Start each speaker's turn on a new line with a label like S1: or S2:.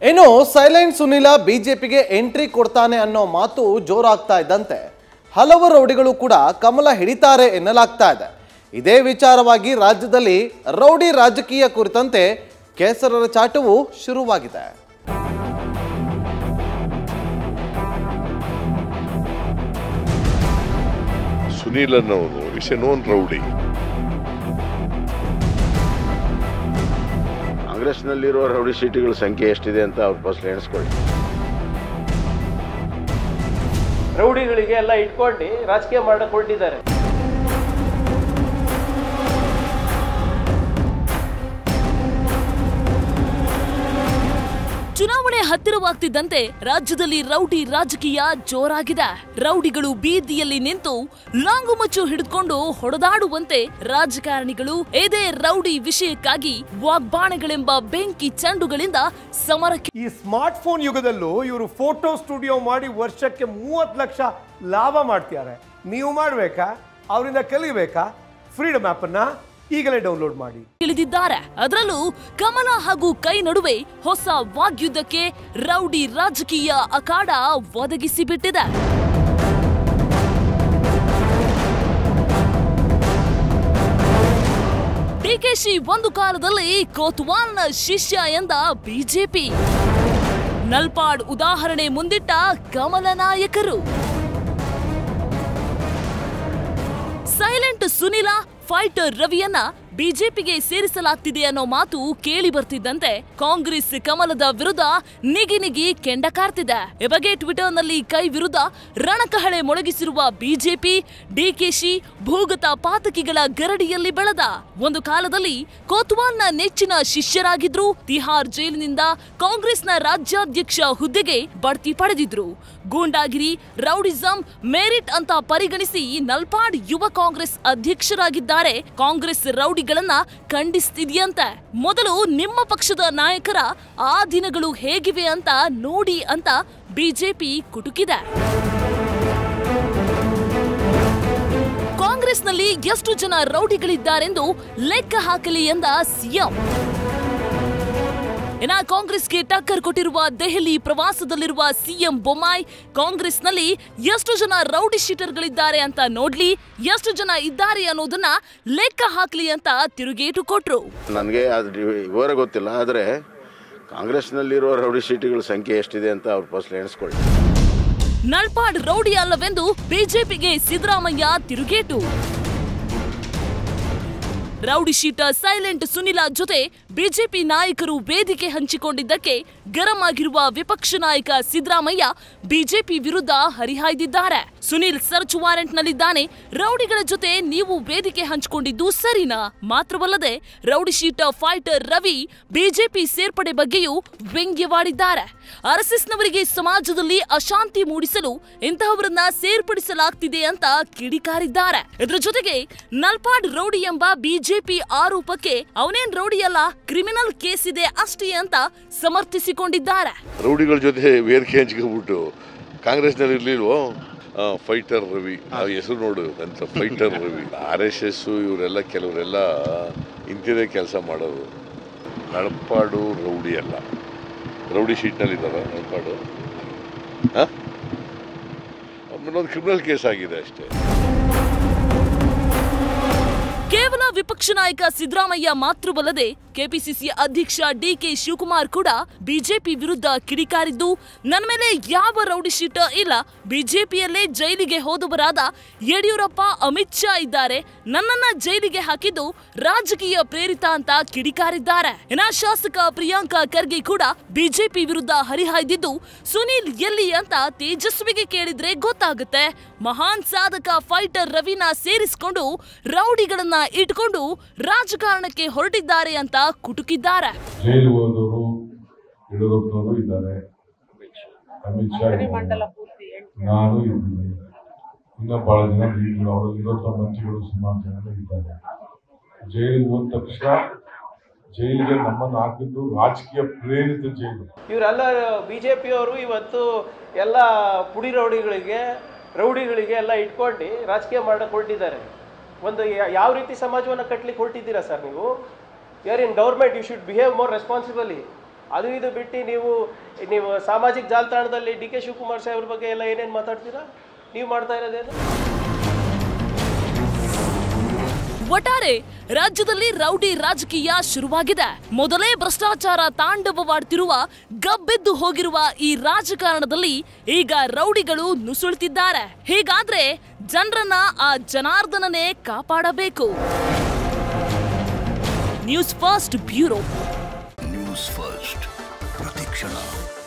S1: ಇನ್ನು ಸೈಲೆಂಟ್ ಸುನಿಲ ಬಿಜೆಪಿಗೆ ಎಂಟ್ರಿ ಕೊಡ್ತಾನೆ ಅನ್ನೋ ಮಾತು ಜೋರಾಗ್ತಾ ಇದ್ದಂತೆ ಹಲವು ರೌಡಿಗಳು ಕೂಡ ಕಮಲ ಹಿಡಿತಾರೆ ಎನ್ನಲಾಗ್ತಾ ಇದೆ ಇದೇ ವಿಚಾರವಾಗಿ ರಾಜ್ಯದಲ್ಲಿ ರೌಡಿ ರಾಜಕೀಯ ಕುರಿತಂತೆ ಕೇಸರರ ಚಾಟವು ಶುರುವಾಗಿದೆ
S2: ಸುನೀಲ್ ಅನ್ನೋನು ಇಸ್ ಎ ನೋನ್ ರೌಡಿ
S3: ಕಾಂಗ್ರೆಸ್ನಲ್ಲಿರುವ ರೌಡಿ ಸೀಟುಗಳ ಸಂಖ್ಯೆ ಎಷ್ಟಿದೆ ಅಂತ ಅವ್ರು ಫಸ್ಟ್ ಎಣಿಸ್ಕೊಳ್ಳಿ
S4: ರೌಡಿಗಳಿಗೆ ಎಲ್ಲ ಇಟ್ಕೊಂಡು ರಾಜಕೀಯ ಮಾಡಕ್ ಹೊರಟಿದ್ದಾರೆ
S5: ಚುನಾವಣೆ ಹತ್ತಿರವಾಗ್ತಿದ್ದಂತೆ ರಾಜ್ಯದಲ್ಲಿ ರೌಡಿ ರಾಜಕೀಯ ಜೋರಾಗಿದೆ ರೌಡಿಗಳು ಬೀದಿಯಲ್ಲಿ ನಿಂತು ಲಾಂಗುಮಚ್ಚು ಹಿಡಿದುಕೊಂಡು ಹೊಡೆದಾಡುವಂತೆ ರಾಜಕಾರಣಿಗಳು ಇದೇ ರೌಡಿ ವಿಷಯಕ್ಕಾಗಿ ವಾಗ್ಬಾಣಗಳೆಂಬ ಬೆಂಕಿ ಚೆಂಡುಗಳಿಂದ ಸಮರಕ್ಕೆ
S6: ಈ ಸ್ಮಾರ್ಟ್ ಫೋನ್ ಯುಗದಲ್ಲೂ ಇವರು ಫೋಟೋ ಸ್ಟುಡಿಯೋ ಮಾಡಿ ವರ್ಷಕ್ಕೆ ಮೂವತ್ತು ಲಕ್ಷ ಲಾಭ ಮಾಡ್ತಿದ್ದಾರೆ ನೀವು ಮಾಡಬೇಕಾ ಅವರಿಂದ ಕಲಿಬೇಕಾ ಫ್ರೀಡಮ್ ಆ್ಯಪನ್ನು ಈಗಲೇ ಡೌನ್ಲೋಡ್ ಮಾಡಿ
S5: ಇಳಿದಿದ್ದಾರೆ ಅದರಲ್ಲೂ ಕಮಲ ಹಾಗೂ ಕೈ ನಡುವೆ ಹೊಸ ವಾಗ್ಯುದ್ಧಕ್ಕೆ ರೌಡಿ ರಾಜಕೀಯ ಅಖಾಡ ಒದಗಿಸಿ ಬಿಟ್ಟಿದೆ ಡಿಕೆಶಿ ಒಂದು ಕಾಲದಲ್ಲಿ ಕೋತ್ವಾಲ್ನ ಶಿಷ್ಯ ಎಂದ ಬಿಜೆಪಿ ನಲ್ಪಾಡ್ ಉದಾಹರಣೆ ಮುಂದಿಟ್ಟ ಕಮಲ ನಾಯಕರು ಸೈಲೆಂಟ್ ಸುನಿಲ ಫೈಟರ್ ರವಿಯನ್ನ ಬಿಜೆಪಿಗೆ ಸೇರಿಸಲಾಗ್ತಿದೆ ಅನ್ನೋ ಮಾತು ಕೇಳಿ ಬರ್ತಿದ್ದಂತೆ ಕಾಂಗ್ರೆಸ್ ಕಮಲದ ವಿರುದ್ಧ ನಿಗಿ ನಿಗಿ ಕೆಂಡ ಕಾರ್ತಿದೆ ಈ ಬಗ್ಗೆ ಟ್ವಿಟರ್ನಲ್ಲಿ ಕೈ ವಿರುದ್ಧ ರಣಕಹಳೆ ಮೊಳಗಿಸಿರುವ ಬಿಜೆಪಿ ಡಿಕೆಶಿ ಭೂಗತ ಪಾತಕಿಗಳ ಗರಡಿಯಲ್ಲಿ ಬೆಳೆದ ಒಂದು ಕಾಲದಲ್ಲಿ ಕೋತ್ವಾಲ್ನ ನೆಚ್ಚಿನ ಶಿಷ್ಯರಾಗಿದ್ರು ತಿಹಾರ್ ಜೈಲಿನಿಂದ ಕಾಂಗ್ರೆಸ್ನ ರಾಜ್ಯಾಧ್ಯಕ್ಷ ಹುದ್ದೆಗೆ ಬಡ್ತಿ ಪಡೆದಿದ್ರು ಗೂಂಡಾಗಿರಿ ರೌಡಿಸಂ ಮೆರಿಟ್ ಅಂತ ಪರಿಗಣಿಸಿ ನಲ್ಪಾಡ್ ಯುವ ಕಾಂಗ್ರೆಸ್ ಅಧ್ಯಕ್ಷರಾಗಿದ್ದಾರೆ ಕಾಂಗ್ರೆಸ್ ರೌಡಿಗಳನ್ನ ಖಂಡಿಸ್ತಿದ್ಯಂತೆ ಮೊದಲು ನಿಮ್ಮ ಪಕ್ಷದ ನಾಯಕರ ಆ ದಿನಗಳು ಹೇಗಿವೆ ಅಂತ ನೋಡಿ ಅಂತ ಬಿಜೆಪಿ ಕುಟುಕಿದೆ ಕಾಂಗ್ರೆಸ್ನಲ್ಲಿ ಎಷ್ಟು ಜನ ರೌಡಿಗಳಿದ್ದಾರೆಂದು ಲೆಕ್ಕ ಹಾಕಲಿ ಎಂದ ಸಿಎಂ ಇನ್ನ ಕಾಂಗ್ರೆಸ್ಗೆ ಟಕ್ಕರ್ ಕೊಟ್ಟಿರುವ ದೆಹಲಿ ಪ್ರವಾಸದಲ್ಲಿರುವ ಸಿಎಂ ಬೊಮ್ಮಾಯಿ ಕಾಂಗ್ರೆಸ್ನಲ್ಲಿ ಎಷ್ಟು ಜನ ರೌಡಿ ಶೀಟರ್ಗಳಿದ್ದಾರೆ ಅಂತ ನೋಡ್ಲಿ ಎಷ್ಟು ಜನ ಇದ್ದಾರೆ ಅನ್ನೋದನ್ನ ಲೆಕ್ಕ ಹಾಕ್ಲಿ ಅಂತ ತಿರುಗೇಟು ಕೊಟ್ರು
S3: ನನಗೆ ಅದು ವಿವರ ಗೊತ್ತಿಲ್ಲ ಆದರೆ ಕಾಂಗ್ರೆಸ್ನಲ್ಲಿರುವ ರೌಡಿ ಸೀಟುಗಳ ಸಂಖ್ಯೆ ಎಷ್ಟಿದೆ ಅಂತ ಅವ್ರು ಫಸ್ಟ್ ಎಣಿಸ್ಕೊಳ್ಳಿ
S5: ನಳ್ಪಾಡ್ ರೌಡಿ ಅಲ್ಲವೆಂದು ಬಿಜೆಪಿಗೆ ಸಿದ್ದರಾಮಯ್ಯ ತಿರುಗೇಟು ರೌಡಿ ಶೀಟರ್ ಸೈಲೆಂಟ್ ಸುನಿಲ ಜೊತೆ ಬಿಜೆಪಿ ನಾಯಕರು ವೇದಿಕೆ ಹಂಚಿಕೊಂಡಿದ್ದಕ್ಕೆ ಗರಂ ಆಗಿರುವ ವಿಪಕ್ಷ ನಾಯಕ ಸಿದ್ದರಾಮಯ್ಯ ಬಿಜೆಪಿ ವಿರುದ್ಧ ಹರಿಹಾಯ್ದಿದ್ದಾರೆ ಸುನಿಲ್ ಸರ್ಚ್ ವಾರೆಂಟ್ನಲ್ಲಿದ್ದಾನೆ ರೌಡಿಗಳ ಜೊತೆ ನೀವು ವೇದಿಕೆ ಹಂಚಿಕೊಂಡಿದ್ದು ಸರಿನಾ ಮಾತ್ರವಲ್ಲದೆ rowdy sheeter fighter Ravi BJP ಸೇರ್ಪಡೆ ಬಗ್ಗೆಯೂ ವ್ಯಂಗ್ಯವಾಡಿದ್ದಾರೆ ಆರ್ಎಸ್ಎಸ್ನವರಿಗೆ ಸಮಾಜದಲ್ಲಿ ಅಶಾಂತಿ ಮೂಡಿಸಲು ಇಂತಹವರನ್ನ ಸೇರ್ಪಡಿಸಲಾಗ್ತಿದೆ ಅಂತ ಕಿಡಿಕಾರಿದ್ದಾರೆ ಇದರ ಜೊತೆಗೆ ನಲ್ಪಾಡ್ ರೌಡಿ ಎಂಬ ಬಿಜೆಪಿ ಆರೋಪಕ್ಕೆ ಅವನೇನ್ ರೌಡಿ ಅಲ್ಲ ಕ್ರಿಮಿನಲ್ ಕೇಸ್ ಇದೆ ಅಷ್ಟೇ ಅಂತ ಸಮರ್ಥಿಸಿಕೊಂಡಿದ್ದಾರೆ
S2: ರೌಡಿಗಳ ಜೊತೆ ವೇದಿಕೆ ಹಂಚ್ಕೊಂಡ್ಬಿಟ್ಟು ಕಾಂಗ್ರೆಸ್ನಲ್ಲಿ ಇರ್ಲಿಲ್ವೋ ಆ, ಫೈಟರ್ ರವಿ ಆ ಹೆಸರು ನೋಡು ಅಂತ fighter Ravi R S S ಇವರೆಲ್ಲ ಕೆಲವರೆಲ್ಲ ಇಂಥದೇ ಕೆಲಸ ಮಾಡೋದು ನಳಪಾಡು ರೌಡಿ ಅಲ್ಲ ರೌಡಿ ಶೀಟ್ನಲ್ಲಿ ಇದ್ದಾರ ನಳಪಾಡು ಹಾಂ ಒಂದು ಕ್ರಿಮಿನಲ್ ಕೇಸ್ ಆಗಿದೆ ಅಷ್ಟೇ
S5: ಕೇವಲ ವಿಪಕ್ಷ ನಾಯಕ ಸಿದ್ದರಾಮಯ್ಯ ಮಾತ್ರವಲ್ಲದೆ ಕೆಪಿಸಿಸಿ ಅಧ್ಯಕ್ಷ ಡಿಕೆ ಶಿವಕುಮಾರ್ ಕೂಡ ಬಿಜೆಪಿ ವಿರುದ್ಧ ಕಿಡಿಕಾರಿದ್ದು ನನ್ನ ಮೇಲೆ ಯಾವ ರೌಡಿ ಶೀಟ ಇಲ್ಲ ಬಿಜೆಪಿಯಲ್ಲೇ ಜೈಲಿಗೆ ಹೋದವರಾದ ಯಡಿಯೂರಪ್ಪ ಅಮಿತ್ ಶಾ ಇದ್ದಾರೆ ನನ್ನನ್ನ ಜೈಲಿಗೆ ಹಾಕಿದ್ದು ರಾಜಕೀಯ ಪ್ರೇರಿತ ಅಂತ ಕಿಡಿಕಾರಿದ್ದಾರೆ ಇನ್ನ ಶಾಸಕ ಪ್ರಿಯಾಂಕಾ ಖರ್ಗೆ ಕೂಡ ಬಿಜೆಪಿ ವಿರುದ್ಧ ಹರಿಹಾಯ್ದಿದ್ದು ಸುನೀಲ್ ಎಲ್ಲಿ ಅಂತ ತೇಜಸ್ವಿಗೆ ಕೇಳಿದ್ರೆ ಗೊತ್ತಾಗುತ್ತೆ ಮಹಾನ್ ಸಾಧಕ ಫೈಟರ್ ರವಿನ ಸೇರಿಸಿಕೊಂಡು ರೌಡಿಗಳನ್ನ ಇಟ್ಕೊಂಡು ರಾಜಕಾರಣಕ್ಕೆ ಹೊರಟಿದ್ದಾರೆ ಅಂತ ಕುಟುಕಿದ್ದಾರೆ
S7: ಜೈಲು ಹೋದವರು ಯಡಿಯೂರಪ್ಪನವರು ಇದ್ದಾರೆ ಅಮಿತ್ ಶಾ ಇದ್ದಾರೆ ನಾನು ಇದ್ದೀನಿ ಇನ್ನ ಬಹಳ ಜನ ಲೀಡ್ಗಳು ಅವರಲ್ಲಿ ಇರೋ ಮಂತ್ರಿಗಳು ಸುಮಾರು ಜನ ಇದ್ದಾರೆ ಜೈಲಿಗೆ ಹೋದ ತಕ್ಷಣ ಜೈಲಿಗೆ ನಮ್ಮನ್ನು ಹಾಕಿದ್ದು ರಾಜಕೀಯ ಪ್ರೇರಿತ ಜೈಲು
S4: ಇವರೆಲ್ಲ ಬಿಜೆಪಿಯವರು ಇವತ್ತು ಎಲ್ಲ ಪುಡಿ ರೌಡಿಗಳಿಗೆ ರೌಡಿಗಳಿಗೆ ಎಲ್ಲ ಇಟ್ಕೊಂಡು ರಾಜಕೀಯ ಮಾಡಕ್ ಹೊರಟಿದ್ದಾರೆ ಒಂದು ಯಾ- ಯಾವ ರೀತಿ ಸಮಾಜವನ್ನು ಕಟ್ಲಿಕ್ಕೆ ಹೊರಟಿದ್ದೀರಾ ಸರ್ ನೀವು you're in government you should behave more responsibly ಅದು ಇದು ಬಿಟ್ಟು ನೀವು ನೀವು ಸಾಮಾಜಿಕ ಜಾಲತಾಣದಲ್ಲಿ ಡಿ ಕೆ ಶಿವಕುಮಾರ್ ಸಾಹೇಬ್ರ ಬಗ್ಗೆ ಎಲ್ಲ ಏನೇನು ಮಾತಾಡ್ತೀರಾ ನೀವು ಮಾಡ್ತಾ ಇರೋದೇನು
S5: ಒಟ್ಟಾರೆ ರಾಜ್ಯದಲ್ಲಿ ರೌಡಿ ರಾಜಕೀಯ ಶುರುವಾಗಿದೆ ಮೊದಲೇ ಭ್ರಷ್ಟಾಚಾರ ತಾಂಡವವಾಡ್ತಿರುವ ಗಬ್ಬೆದ್ದು ಹೋಗಿರುವ ಈ ರಾಜಕಾರಣದಲ್ಲಿ ಈಗ ರೌಡಿಗಳು ನುಸುಳ್ತಿದ್ದಾರೆ ಹೀಗಾದ್ರೆ ಜನರನ್ನ ಆ ಜನಾರ್ದನನೇ ಕಾಪಾಡಬೇಕು news first bureau
S8: news first ಪ್ರತಿಕ್ಷಣ